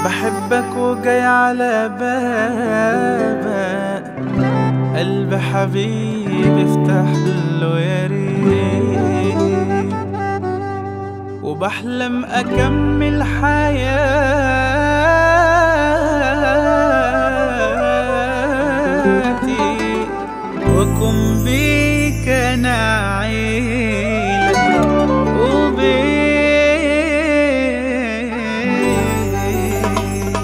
بحبك وجاي على بابك قلب حبيبي افتح له يا ريت وبحلم اكمل حياتي واكون بيك انا عيلك وبيك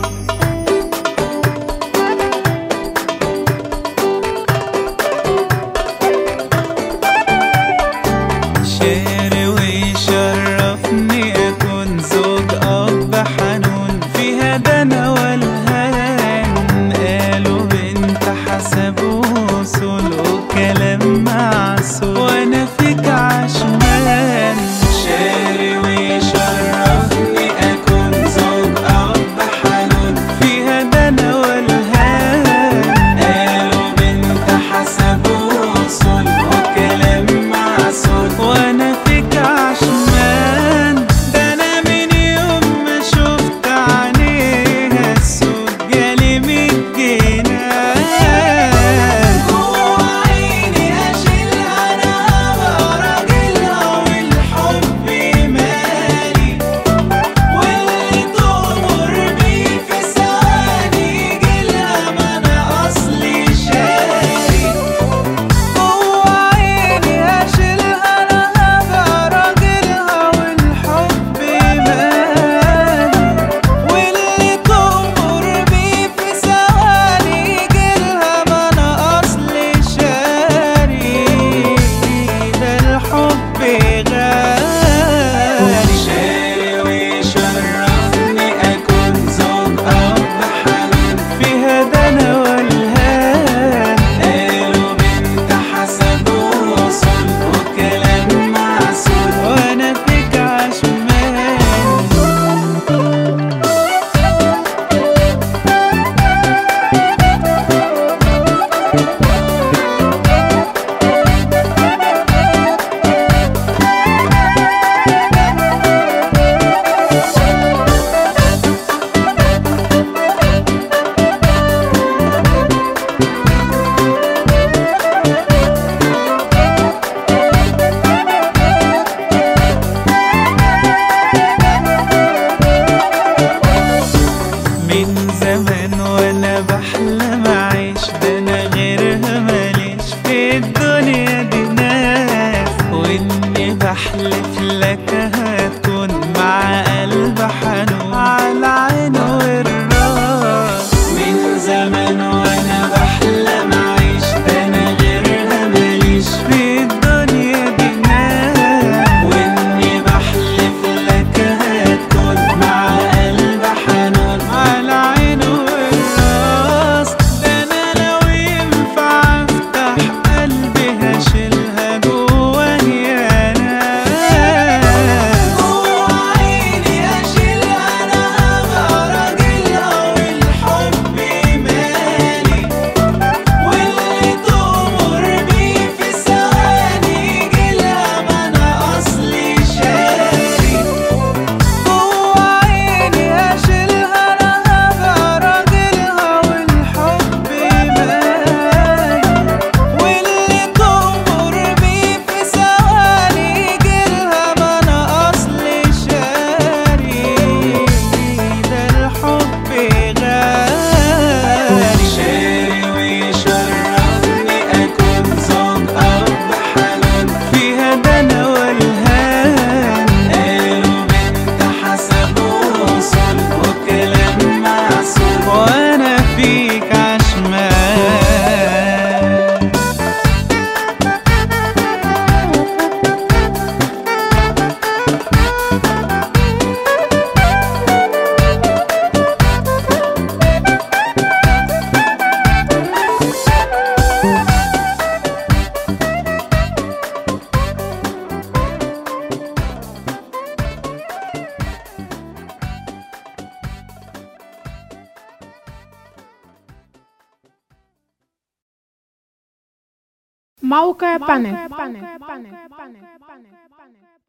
شاري ويشرفني أكون زوج أب حنون فيها دنا والهان قالوا بنت حسب وصول وكلام معسول وأنا فيك عشمان شاري ويشرفني أكون زوج أب حنون فيها دنا والهان قالوا بنت حسب وصول وكلام معسول وانا فيك عشمان ده انا من يوم ما شفت عينيها السود جالي ميت جنان جوا عيني اشيلها انا ابقى راجلها والحب مالي واللي تؤمر بيه في ثواني يجيلها ما انا اصلي شاري جوا عيني اشيلها انا ابقى راجلها والحب مالي واللي تؤمر بيه في ثواني يجيلها ما انا اصلي شاري ده الحب غالي شاري ويشرفني اكون زوج اب حنون فيها دنا والهان قالوا بنت حسب وصول وكلام معسول وانا فيك عشمان من زمان وانا بحلم اعيش ده انا غيرها ماليش في الدنيا دي ناس واني بحلف لك هتكون مع قلب حنون على عين والراس من زمان وانا بحلم اعيش ده انا غيرها ماليش في الدنيا دي ناس واني بحلف لك هتكون مع قلب حنون على عين والراس ده انا لو ينفع افتح قلبي هشيلها جواني انا جوا عيني اشيلها انا ابقى راجلها والحب مالي واللي تؤمر بيه في ثواني يجيلها ما انا اصلي شاري جوا عيني اشيلها انا ابقى راجلها والحب مالي واللي تؤمر بيه في ثواني يجيلها ما انا اصلي شاري ده الحب غالي شاري ويشرفني اكون زوج اب حنون فيها دنا والهان قالوا بنت حسب وصول وكلام معسول وانا فيك عشمان موقع بانل